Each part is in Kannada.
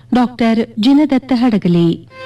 ಡಾಕ್ಟರ್ ಜಿನದತ್ತ ಹಡಗಲಿ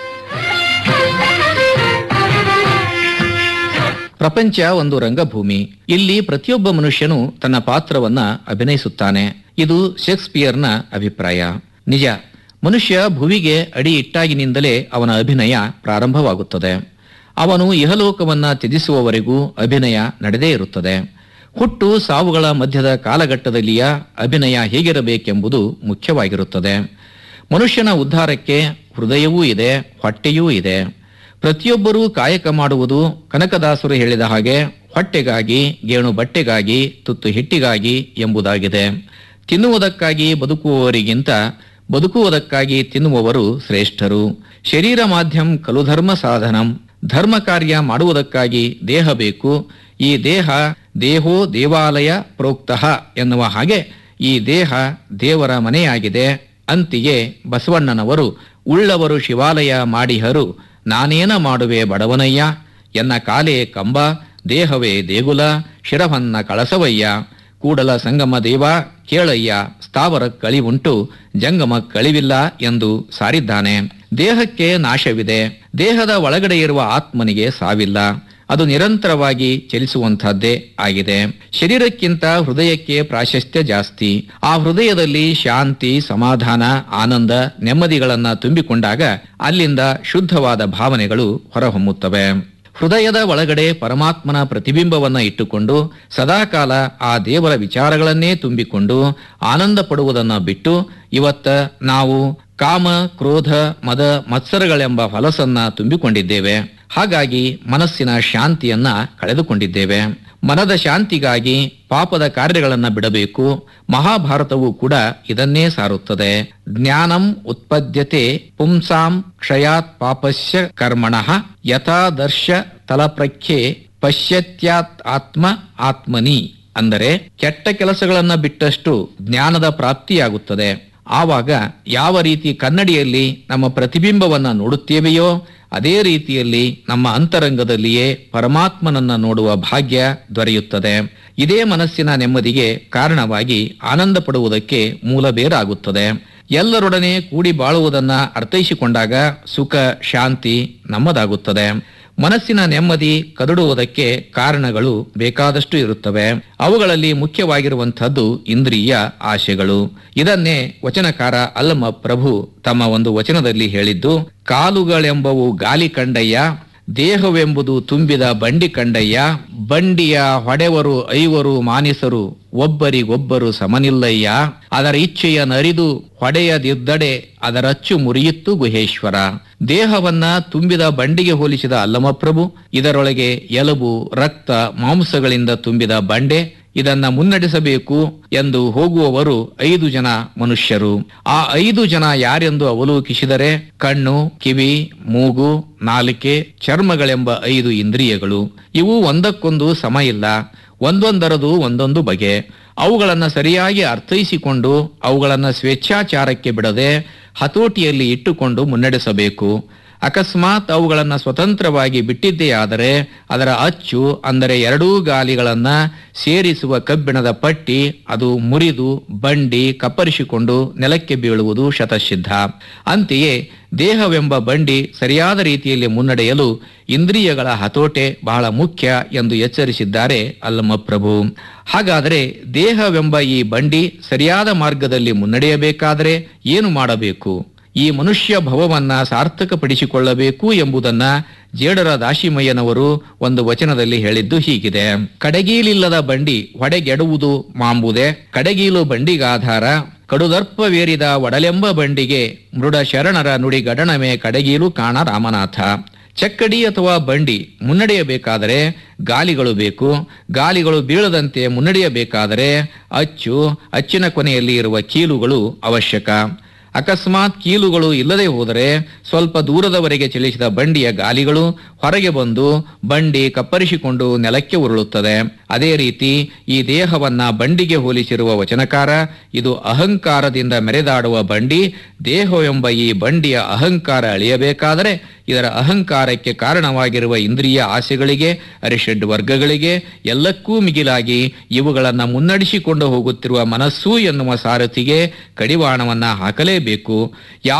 ಪ್ರಪಂಚ ಒಂದು ರಂಗಭೂಮಿ ಇಲ್ಲಿ ಪ್ರತಿಯೊಬ್ಬ ಮನುಷ್ಯನು ತನ್ನ ಪಾತ್ರವನ್ನ ಅಭಿನಯಿಸುತ್ತಾನೆ ಇದು ಶೇಕ್ಸ್ಪಿಯರ್ನ ಅಭಿಪ್ರಾಯ ನಿಜ ಮನುಷ್ಯ ಭುವಿಗೆ ಅಡಿ ಇಟ್ಟಾಗಿನಿಂದಲೇ ಅವನ ಅಭಿನಯ ಪ್ರಾರಂಭವಾಗುತ್ತದೆ ಅವನು ಇಹಲೋಕವನ್ನ ತ್ಯಜಿಸುವವರೆಗೂ ಅಭಿನಯ ನಡೆದೇ ಇರುತ್ತದೆ ಹುಟ್ಟು ಸಾವುಗಳ ಮಧ್ಯದ ಕಾಲಘಟ್ಟದಲ್ಲಿಯ ಅಭಿನಯ ಹೇಗಿರಬೇಕೆಂಬುದು ಮುಖ್ಯವಾಗಿರುತ್ತದೆ ಮನುಷ್ಯನ ಉದ್ಧಾರಕ್ಕೆ ಹೃದಯವೂ ಇದೆ ಹೊಟ್ಟೆಯೂ ಇದೆ ಪ್ರತಿಯೊಬ್ಬರೂ ಕಾಯಕ ಮಾಡುವುದು ಕನಕದಾಸರು ಹೇಳಿದ ಹಾಗೆ ಹೊಟ್ಟೆಗಾಗಿ ಗೇಣು ಬಟ್ಟೆಗಾಗಿ ತುತ್ತು ಹಿಟ್ಟಿಗಾಗಿ ಎಂಬುದಾಗಿದೆ ತಿನ್ನುವುದಕ್ಕಾಗಿ ಬದುಕುವವರಿಗಿಂತ ಬದುಕುವುದಕ್ಕಾಗಿ ತಿನ್ನುವವರು ಶ್ರೇಷ್ಠರು ಶರೀರ ಮಾಧ್ಯಮ ಕಲು ಧರ್ಮ ಸಾಧನಂ ಧರ್ಮ ಕಾರ್ಯ ಮಾಡುವುದಕ್ಕಾಗಿ ದೇಹ ಬೇಕು ಈ ದೇಹ ದೇಹೋ ದೇವಾಲಯ ಪ್ರೋಕ್ತಃ ಎನ್ನುವ ಹಾಗೆ ಈ ದೇಹ ದೇವರ ಮನೆಯಾಗಿದೆ ಅಂತಿಗೆ ಬಸವಣ್ಣನವರು ಉಳ್ಳವರು ಶಿವಾಲಯ ಮಾಡಿಹರು ನಾನೇನ ಮಾಡುವೆ ಬಡವನಯ್ಯ ಎನ್ನ ಕಾಲೇ ಕಂಬ ದೇಹವೇ ದೇಗುಲ ಶಿರವನ್ನ ಕಳಸವಯ್ಯ ಕೂಡಲ ಸಂಗಮ ದೇವ ಕೇಳಯ್ಯ ಸ್ಥಾವರ ಕಳಿವುಂಟು ಜಂಗಮ ಕಳಿವಿಲ್ಲ ಎಂದು ಸಾರಿದ್ದಾನೆ ದೇಹಕ್ಕೆ ನಾಶವಿದೆ ದೇಹದ ಒಳಗಡೆ ಇರುವ ಆತ್ಮನಿಗೆ ಸಾವಿಲ್ಲ ಅದು ನಿರಂತರವಾಗಿ ಚಲಿಸುವಂತಹದ್ದೇ ಆಗಿದೆ ಶರೀರಕ್ಕಿಂತ ಹೃದಯಕ್ಕೆ ಪ್ರಾಶಸ್ತ್ಯ ಜಾಸ್ತಿ ಆ ಹೃದಯದಲ್ಲಿ ಶಾಂತಿ ಸಮಾಧಾನ ಆನಂದ ನೆಮ್ಮದಿಗಳನ್ನ ತುಂಬಿಕೊಂಡಾಗ ಅಲ್ಲಿಂದ ಶುದ್ಧವಾದ ಭಾವನೆಗಳು ಹೊರಹೊಮ್ಮುತ್ತವೆ ಹೃದಯದ ಒಳಗಡೆ ಪರಮಾತ್ಮನ ಪ್ರತಿಬಿಂಬವನ್ನ ಇಟ್ಟುಕೊಂಡು ಸದಾಕಾಲ ಆ ದೇವರ ವಿಚಾರಗಳನ್ನೇ ತುಂಬಿಕೊಂಡು ಆನಂದ ಪಡುವುದನ್ನ ಬಿಟ್ಟು ಇವತ್ತ ನಾವು ಕಾಮ ಕ್ರೋಧ ಮದ ಮತ್ಸರಗಳೆಂಬ ಫಲಸನ್ನ ತುಂಬಿಕೊಂಡಿದ್ದೇವೆ ಹಾಗಾಗಿ ಮನಸ್ಸಿನ ಶಾಂತಿಯನ್ನ ಕಳೆದುಕೊಂಡಿದ್ದೇವೆ ಮನದ ಶಾಂತಿಗಾಗಿ ಪಾಪದ ಕಾರ್ಯಗಳನ್ನ ಬಿಡಬೇಕು ಮಹಾಭಾರತವು ಕೂಡ ಇದನ್ನೇ ಸಾರುತ್ತದೆ ಜ್ಞಾನಂ ಉತ್ಪದ್ಯತೆ ಪುಂಸಾಂ ಕ್ಷಯಾತ್ ಪಾಪಸ್ಯ ಕರ್ಮಣಃ ಯಥಾದರ್ಶ ತಲಪ್ರಖ್ಯೆ ಪಶ್ಯತ್ಯಾತ್ ಆತ್ಮ ಆತ್ಮನಿ ಅಂದರೆ ಕೆಟ್ಟ ಕೆಲಸಗಳನ್ನ ಬಿಟ್ಟಷ್ಟು ಜ್ಞಾನದ ಪ್ರಾಪ್ತಿಯಾಗುತ್ತದೆ ಆವಾಗ ಯಾವ ರೀತಿ ಕನ್ನಡಿಯಲ್ಲಿ ನಮ್ಮ ಪ್ರತಿಬಿಂಬವನ್ನ ನೋಡುತ್ತೇವೆಯೋ ಅದೇ ರೀತಿಯಲ್ಲಿ ನಮ್ಮ ಅಂತರಂಗದಲ್ಲಿಯೇ ಪರಮಾತ್ಮನನ್ನ ನೋಡುವ ಭಾಗ್ಯ ದೊರೆಯುತ್ತದೆ ಇದೇ ಮನಸ್ಸಿನ ನೆಮ್ಮದಿಗೆ ಕಾರಣವಾಗಿ ಆನಂದ ಪಡುವುದಕ್ಕೆ ಮೂಲ ಬೇರಾಗುತ್ತದೆ ಎಲ್ಲರೊಡನೆ ಕೂಡಿ ಬಾಳುವುದನ್ನ ಅರ್ಥೈಸಿಕೊಂಡಾಗ ಸುಖ ಶಾಂತಿ ನಮ್ಮದಾಗುತ್ತದೆ ಮನಸ್ಸಿನ ನೆಮ್ಮದಿ ಕದಡುವುದಕ್ಕೆ ಕಾರಣಗಳು ಬೇಕಾದಷ್ಟು ಇರುತ್ತವೆ ಅವುಗಳಲ್ಲಿ ಮುಖ್ಯವಾಗಿರುವಂತಹದ್ದು ಇಂದ್ರಿಯ ಆಶೆಗಳು ಇದನ್ನೇ ವಚನಕಾರ ಅಲ್ಲಮ ಪ್ರಭು ತಮ್ಮ ಒಂದು ವಚನದಲ್ಲಿ ಹೇಳಿದ್ದು ಕಾಲುಗಳೆಂಬವು ಗಾಲಿ ಕಂಡಯ್ಯ ದೇಹವೆಂಬುದು ತುಂಬಿದ ಬಂಡಿ ಕಂಡಯ್ಯ ಬಂಡಿಯ ಹೊಡೆವರು ಐವರು ಮಾನಿಸರು ಒಬ್ಬರಿಗೊಬ್ಬರು ಸಮನಿಲ್ಲಯ್ಯ ಅದರ ಇಚ್ಛೆಯ ನರಿದು ಹೊಡೆಯದಿದ್ದಡೆ ಅದರಚ್ಚು ಮುರಿಯಿತ್ತು ಗುಹೇಶ್ವರ ದೇಹವನ್ನ ತುಂಬಿದ ಬಂಡಿಗೆ ಹೋಲಿಸಿದ ಅಲ್ಲಮಪ್ರಭು ಇದರೊಳಗೆ ಎಲುಬು ರಕ್ತ ಮಾಂಸಗಳಿಂದ ತುಂಬಿದ ಬಂಡೆ ಇದನ್ನ ಮುನ್ನಡೆಸಬೇಕು ಎಂದು ಹೋಗುವವರು ಐದು ಜನ ಮನುಷ್ಯರು ಆ ಐದು ಜನ ಯಾರೆಂದು ಅವಲೋಕಿಸಿದರೆ ಕಣ್ಣು ಕಿವಿ ಮೂಗು ನಾಲಿಕೆ ಚರ್ಮಗಳೆಂಬ ಐದು ಇಂದ್ರಿಯಗಳು ಇವು ಒಂದಕ್ಕೊಂದು ಸಮ ಇಲ್ಲ ಒಂದೊಂದರದು ಒಂದೊಂದು ಬಗೆ ಅವುಗಳನ್ನು ಸರಿಯಾಗಿ ಅರ್ಥೈಸಿಕೊಂಡು ಅವುಗಳನ್ನು ಸ್ವೇಚ್ಛಾಚಾರಕ್ಕೆ ಬಿಡದೆ ಹತೋಟಿಯಲ್ಲಿ ಇಟ್ಟುಕೊಂಡು ಮುನ್ನಡೆಸಬೇಕು ಅಕಸ್ಮಾತ್ ಅವುಗಳನ್ನು ಸ್ವತಂತ್ರವಾಗಿ ಬಿಟ್ಟಿದ್ದೇ ಆದರೆ ಅದರ ಅಚ್ಚು ಅಂದರೆ ಎರಡೂ ಗಾಲಿಗಳನ್ನ ಸೇರಿಸುವ ಕಬ್ಬಿಣದ ಪಟ್ಟಿ ಅದು ಮುರಿದು ಬಂಡಿ ಕಪ್ಪರಿಸಿಕೊಂಡು ನೆಲಕ್ಕೆ ಬೀಳುವುದು ಶತಸಿದ್ಧ ಅಂತೆಯೇ ದೇಹವೆಂಬ ಬಂಡಿ ಸರಿಯಾದ ರೀತಿಯಲ್ಲಿ ಮುನ್ನಡೆಯಲು ಇಂದ್ರಿಯಗಳ ಹತೋಟೆ ಬಹಳ ಮುಖ್ಯ ಎಂದು ಎಚ್ಚರಿಸಿದ್ದಾರೆ ಅಲ್ಲಮ್ಮ ಪ್ರಭು ಹಾಗಾದರೆ ದೇಹವೆಂಬ ಈ ಬಂಡಿ ಸರಿಯಾದ ಮಾರ್ಗದಲ್ಲಿ ಮುನ್ನಡೆಯಬೇಕಾದರೆ ಏನು ಮಾಡಬೇಕು ಈ ಮನುಷ್ಯ ಭವವನ್ನ ಸಾರ್ಥಕಪಡಿಸಿಕೊಳ್ಳಬೇಕು ಎಂಬುದನ್ನ ಜೇಡರ ದಾಶಿಮಯ್ಯನವರು ಒಂದು ವಚನದಲ್ಲಿ ಹೇಳಿದ್ದು ಹೀಗಿದೆ ಕಡಗೀಲಿಲ್ಲದ ಬಂಡಿ ಹೊಡೆಗೆಡುವುದು ಮಾಂಬುದೆ ಕಡಗೀಲು ಬಂಡಿಗಾಧಾರ ಕಡುದರ್ಪವೇರಿದ ಒಡಲೆಂಬ ಬಂಡಿಗೆ ಮೃಡ ಶರಣರ ನುಡಿ ಗಡಣಮೆ ಕಡಗೀಲು ಕಾಣ ರಾಮನಾಥ ಚಕ್ಕಡಿ ಅಥವಾ ಬಂಡಿ ಮುನ್ನಡೆಯಬೇಕಾದರೆ ಗಾಲಿಗಳು ಬೇಕು ಗಾಲಿಗಳು ಬೀಳದಂತೆ ಮುನ್ನಡೆಯಬೇಕಾದರೆ ಅಚ್ಚು ಅಚ್ಚಿನ ಕೊನೆಯಲ್ಲಿ ಇರುವ ಕೀಲುಗಳು ಅವಶ್ಯಕ ಅಕಸ್ಮಾತ್ ಕೀಲುಗಳು ಇಲ್ಲದೆ ಹೋದರೆ ಸ್ವಲ್ಪ ದೂರದವರೆಗೆ ಚಲಿಸಿದ ಬಂಡಿಯ ಗಾಲಿಗಳು ಹೊರಗೆ ಬಂದು ಬಂಡಿ ಕಪ್ಪರಿಸಿಕೊಂಡು ನೆಲಕ್ಕೆ ಉರುಳುತ್ತದೆ ಅದೇ ರೀತಿ ಈ ದೇಹವನ್ನ ಬಂಡಿಗೆ ಹೋಲಿಸಿರುವ ವಚನಕಾರ ಇದು ಅಹಂಕಾರದಿಂದ ಮೆರೆದಾಡುವ ಬಂಡಿ ದೇಹವೆಂಬ ಈ ಬಂಡಿಯ ಅಹಂಕಾರ ಅಳಿಯಬೇಕಾದರೆ ಇದರ ಅಹಂಕಾರಕ್ಕೆ ಕಾರಣವಾಗಿರುವ ಇಂದ್ರಿಯ ಆಸೆಗಳಿಗೆ ಅರಿಷಡ್ ವರ್ಗಗಳಿಗೆ ಎಲ್ಲಕ್ಕೂ ಮಿಗಿಲಾಗಿ ಇವುಗಳನ್ನು ಮುನ್ನಡೆಸಿಕೊಂಡು ಹೋಗುತ್ತಿರುವ ಮನಸ್ಸು ಎನ್ನುವ ಸಾರಥಿಗೆ ಕಡಿವಾಣವನ್ನ ಹಾಕಲೇಬೇಕು ಯಾವ